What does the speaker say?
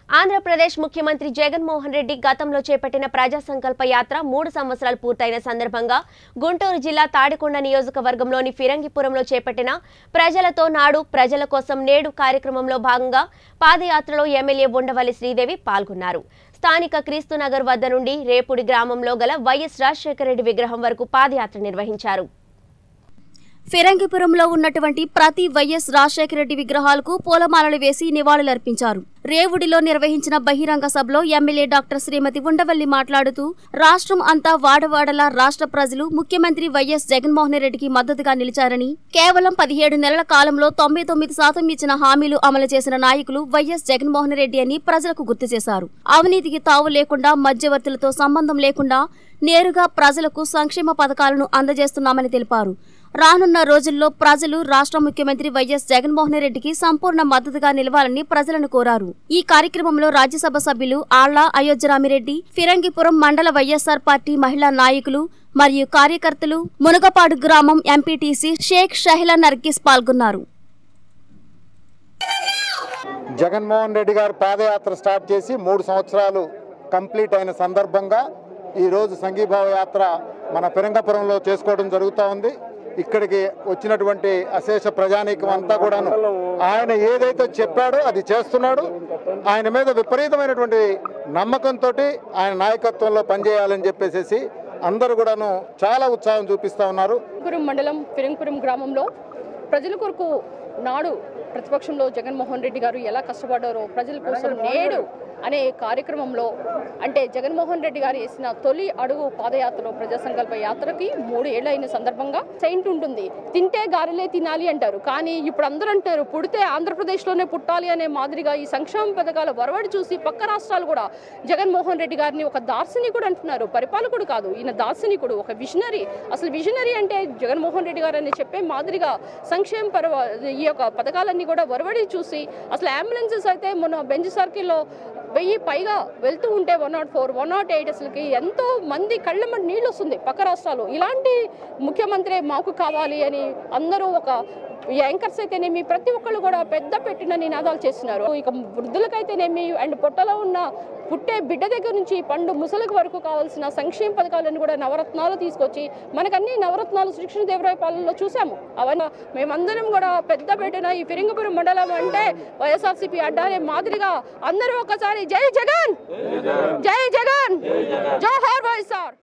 ఆంధ్రప్రదేశ్ ముఖ్యమంత్రి జగన్మోహన్ రెడ్డి గతంలో చేపట్టిన ప్రజా సంకల్ప యాత్ర మూడు సంవత్సరాలు పూర్తయిన సందర్భంగా గుంటూరు జిల్లా తాడికొండ నియోజకవర్గంలోని ఫిరంగిపురంలో చేపట్టిన ప్రజలతో నాడు ప్రజల కోసం నేడు కార్యక్రమంలో భాగంగా పాదయాత్రలో ఎమ్మెల్యే ఉండవల్లి శ్రీదేవి పాల్గొన్నారు స్థానిక క్రీస్తునగర్ వద్ద నుండి రేపుడి గ్రామంలో గల వైఎస్ రాజశేఖర రెడ్డి విగ్రహం వరకు పాదయాత్ర నిర్వహించారు ఫిరంగిపురంలో ఉన్నటువంటి ప్రతి వైఎస్ రాజశేఖర రెడ్డి విగ్రహాలకు పూలమాలలు వేసి నివాళులర్పించారు రేవుడిలో నిర్వహించిన బహిరంగ సభలో ఎమ్మెల్యే డాక్టర్ శ్రీమతి ఉండవల్లి మాట్లాడుతూ రాష్ట్రం అంతా వాడవాడలా రాష్ట్ర ప్రజలు ముఖ్యమంత్రి వైఎస్ జగన్మోహన్ రెడ్డికి మద్దతుగా నిలిచారని కేవలం పదిహేడు నెలల కాలంలో తొంభై తొమ్మిది శాతం ఇచ్చిన హామీలు అమలు చేసిన నాయకులు వైఎస్ జగన్మోహన్ రెడ్డి అని ప్రజలకు గుర్తు చేశారు అవినీతికి తావు లేకుండా మధ్యవర్తులతో సంబంధం లేకుండా నేరుగా ప్రజలకు సంక్షేమ పథకాలను అందజేస్తున్నామని తెలిపారు రానున్న రోజుల్లో ప్రజలు రాష్ట్ర ముఖ్యమంత్రి వైఎస్ జగన్మోహన్ రెడ్డికి సంపూర్ణ మద్దతుగా నిలవాలని ప్రజలను కోరారు ఈ కార్యక్రమంలో రాజ్యసభ సభ్యులు ఆళ్ల అయోధ్యరామిరెడ్డి ఫిరంగిపురం మండల వైఎస్ఆర్ పార్టీ మహిళా నాయకులు మరియు కార్యకర్తలు మునగపాడు గ్రామం ఎంపీటీసీ షేక్ షహిలా నర్గిస్ పాల్గొన్నారు జగన్మోహన్ రెడ్డి గారు పాదయాత్ర స్టార్ట్ చేసి మూడు సంవత్సరాలు కంప్లీట్ అయిన సందర్భంగా ఈరోజు సంఘీభావ యాత్ర మన పెరంగపురంలో చేసుకోవడం జరుగుతూ ఉంది ఇక్కడికి వచ్చినటువంటి అశేష ప్రజానీకం అంతా కూడాను ఆయన ఏదైతే చెప్పాడో అది చేస్తున్నాడు ఆయన మీద విపరీతమైనటువంటి నమ్మకంతో ఆయన నాయకత్వంలో పనిచేయాలని చెప్పేసి అందరూ కూడాను చాలా ఉత్సాహం చూపిస్తూ ఉన్నారు ఫిరంగిపురం మండలం ఫిరంగిపురం గ్రామంలో ప్రజల కొరకు నాడు ప్రతిపక్షంలో జగన్మోహన్ రెడ్డి గారు ఎలా కష్టపడ్డారో ప్రజల కోసం నేడు అనే కార్యక్రమంలో అంటే జగన్మోహన్ రెడ్డి గారు వేసిన తొలి అడుగు పాదయాత్రలో ప్రజా సంకల్ప యాత్రకి మూడు ఏళ్ళు అయిన సందర్భంగా సెయింట్ ఉంటుంది తింటే గారెలే తినాలి అంటారు కానీ ఇప్పుడు అందరూ అంటారు పుడితే ఆంధ్రప్రదేశ్లోనే పుట్టాలి అనే మాదిరిగా ఈ సంక్షేమ పథకాల వరవడి చూసి పక్క రాష్ట్రాలు కూడా జగన్మోహన్ రెడ్డి గారిని ఒక దార్శనికుడు అంటున్నారు పరిపాలకుడు కాదు ఈయన దార్శనికుడు ఒక విజనరీ అసలు విజనరీ అంటే జగన్మోహన్ రెడ్డి గారు అని చెప్పే మాదిరిగా సంక్షేమ పర్వ ఈ యొక్క పథకాలన్నీ కూడా వరవడి చూసి అసలు అంబులెన్సెస్ అయితే మొన్న బెంచ్ సర్కిల్లో వెయ్యి పైగా వెళ్తూ ఉంటే one naught four one naught eight అసలుకి ఎంతో మంది కళ్ళ మంది నీళ్ళు వస్తుంది పక్క రాష్ట్రాలు ఇలాంటి ముఖ్యమంత్రి మాకు కావాలి అని అందరూ ఒక ఈ యాంకర్స్ అయితేనేమి ప్రతి ఒక్కళ్ళు కూడా పెద్ద పెట్టిన నినాదాలు చేస్తున్నారు ఇక వృద్ధులకైతేనేమి అండ్ పొట్టలో ఉన్న పుట్టే బిడ్డ దగ్గర నుంచి పండు ముసలికి వరకు కావాల్సిన సంక్షేమ పథకాలను కూడా నవరత్నాలు తీసుకొచ్చి మనకన్నీ నవరత్నాలు శ్రీకృష్ణ దేవరాయ పాలనలో చూసాము అవన్నీ మేమందరం కూడా పెద్ద పెట్టిన ఈ ఫిరింగపురం మండలం అంటే వైఎస్ఆర్సీపీ అడ్డానే మాదిరిగా అందరూ ఒకసారి జై జగన్ జై జగన్ జోహార్ వైఎస్ఆర్